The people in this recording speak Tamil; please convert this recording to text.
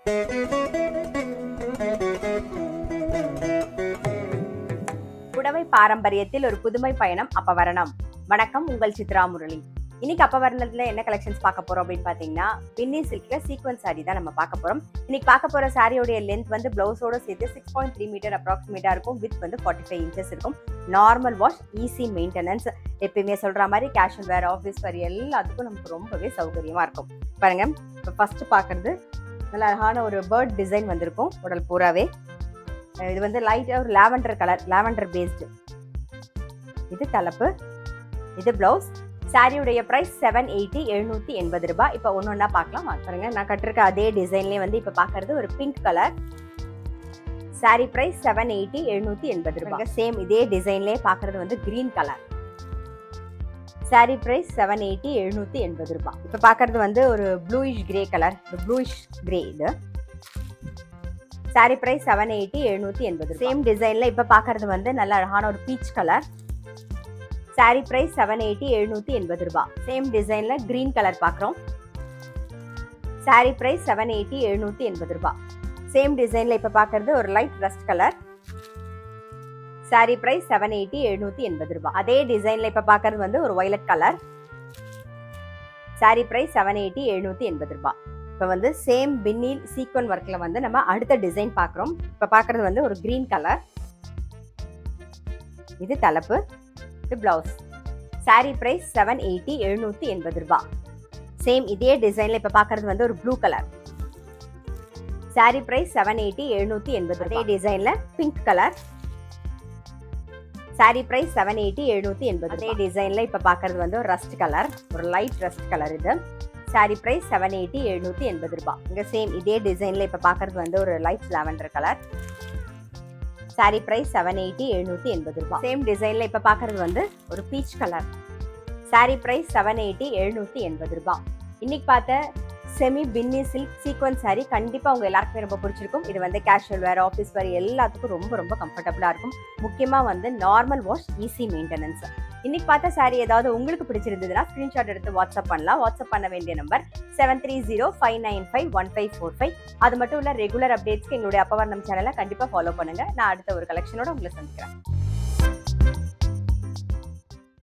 புடவை பாரம்பரியத்தில் ஒரு புதுமை பயணம் அப்பவரணம் வணக்கம் உங்கள் சித்ரா முரளி இன்னைக்கு அப்பவரணத்துல என்ன கலெக்ஷன்ஸ் பார்க்க போறோம் அப்படின்னு பாத்தீங்கன்னா பின்னி சில்க்ல சீக்வன்ஸ் saree தான் நம்ம பார்க்க போறோம் இன்னைக்கு பார்க்க போற சாரியோடைய லென்த் வந்து பிளவுஸோட சேர்த்து சிக்ஸ் பாயிண்ட் த்ரீ மீட்டர் அப்ராக்சிமேட்டா இருக்கும் வித் வந்து ஃபார்ட்டி ஃபைவ் இன்ச்சஸ் இருக்கும் நார்மல் வாஷ் ஈஸி மெயின்டெனன்ஸ் எப்பயுமே சொல்ற மாதிரி கேஷுவல் வேர் ஆஃபீஸ் வேர் எல்லாத்துக்கும் நமக்கு ரொம்பவே சௌகரியமா இருக்கும் பாருங்க இப்போ ஃபர்ஸ்ட் பார்க்கறது நல்ல அழகான ஒரு பேர்ட் டிசைன் வந்திருக்கும் உடல் பூராவே அஹ் இது வந்து லைட்டாக ஒரு லாவெண்டர் கலர் லாவெண்டர் பேஸ்டு இது தலைப்பு இது பிளவுஸ் சாரியுடைய ப்ரைஸ் செவன் எயிட்டி எழுநூற்றி எண்பது ரூபாய் இப்போ ஒன்று ஒன்றா பார்க்கலாம் வாங்க பாருங்க நான் கட்டிருக்க அதே டிசைன்லேயே வந்து இப்போ பார்க்கறது ஒரு pink colour sari price seven eighty எழுநூற்றி எண்பது ரூபாய் சேம் இதே டிசைன்லேயே பார்க்கறது வந்து green colour sari price seven eighty எழுநூற்றி எண்பது ரூபாய் இப்போ பார்க்கறது வந்து ஒரு bluish grey colour bluish grey இது சாரி ப்ரைஸ் செவன் எயிட்டி எழுநூற்றி எண்பது சேம் டிசைனில் இப்போ பார்க்கறது வந்து நல்ல அழகான ஒரு peach colour sari price seven eighty எழுநூற்றி எண்பது ரூபாய் சேம் டிசைனில் க்ரீன் கலர் பார்க்குறோம் சாரி ப்ரைஸ் செவன் எயிட்டி எழுநூற்றி எண்பது ரூபாய் சேம் டிசைனில் இப்போ பார்க்கறது ஒரு light rust colour sari price seven eighty எழுநூற்றி எண்பது ரூபாய் அதே டிசைனில் இப்போ பார்க்கறது வந்து ஒரு violet colour sari price seven eighty எழுநூற்றி எண்பது ரூபாய் இப்போ வந்து சேம் பின்னில் சீக்வன் ஒர்க்கில் வந்து நம்ம அடுத்த டிசைன் பார்க்குறோம் இப்போ பார்க்குறது வந்து ஒரு க்ரீன் கலர் இது தலைப்பு இது blouse sari price seven eighty எழுநூற்றி எண்பது ரூபாய் சேம் இதே டிசைனில் இப்போ பார்க்குறது வந்து ஒரு blue colour sari price seven eighty எழுநூற்றி எண்பது அதே டிசைனில் pink colour sari price seven eighty எழுநூற்றி எண்பது அதே டிசைனில் இப்போ பார்க்குறது வந்து ஒரு ரஸ்ட் கலர் ஒரு லைட் ரஸ்ட் கலர் இது சாரி ப்ரைஸ் செவன் எயிட்டி எழுநூற்றி எண்பது ரூபாய் இங்கே சேம் இதே டிசைனில் இப்போ பார்க்குறது வந்து ஒரு light lavender colour sari price seven eighty எழுநூற்றி எண்பது ரூபாய் சேம் டிசைனில் இப்போ பார்க்குறது வந்து ஒரு peach colour sari price seven eighty எழுநூற்றி எண்பது ரூபாய் இன்னைக்கு பார்த்த செமி பின்னி சில்க் சீக்வன்ஸ் saree கண்டிப்பாக உங்கள் எல்லாருக்குமே ரொம்ப பிடிச்சிருக்கும் இது வந்து கேஷுவல் வேர் ஆஃபீஸ் வேர் எல்லாத்துக்கும் ரொம்ப ரொம்ப கம்ஃபர்டபுளாக இருக்கும் முக்கியமாக வந்து நார்மல் வாஷ் ஈஸி மெயின்டெனன்ஸ் இன்னைக்கு பார்த்த saree ஏதாவது உங்களுக்கு பிடிச்சிருந்ததுன்னா ஸ்க்ரீன்ஷாட் எடுத்து வாட்ஸ்அப் பண்ணலாம் வாட்ஸ்அப் பண்ண வேண்டிய number seven three zero five nine five one five four five அது மட்டும் இல்லை ரெகுலர் அப்டேட்ஸ்க்கு எங்களுடைய அப்பவர்ணம் சேனலை கண்டிப்பாக ஃபாலோ பண்ணுங்க நான் அடுத்த ஒரு கலெக்ஷனோட உங்களை சந்திக்கிறேன்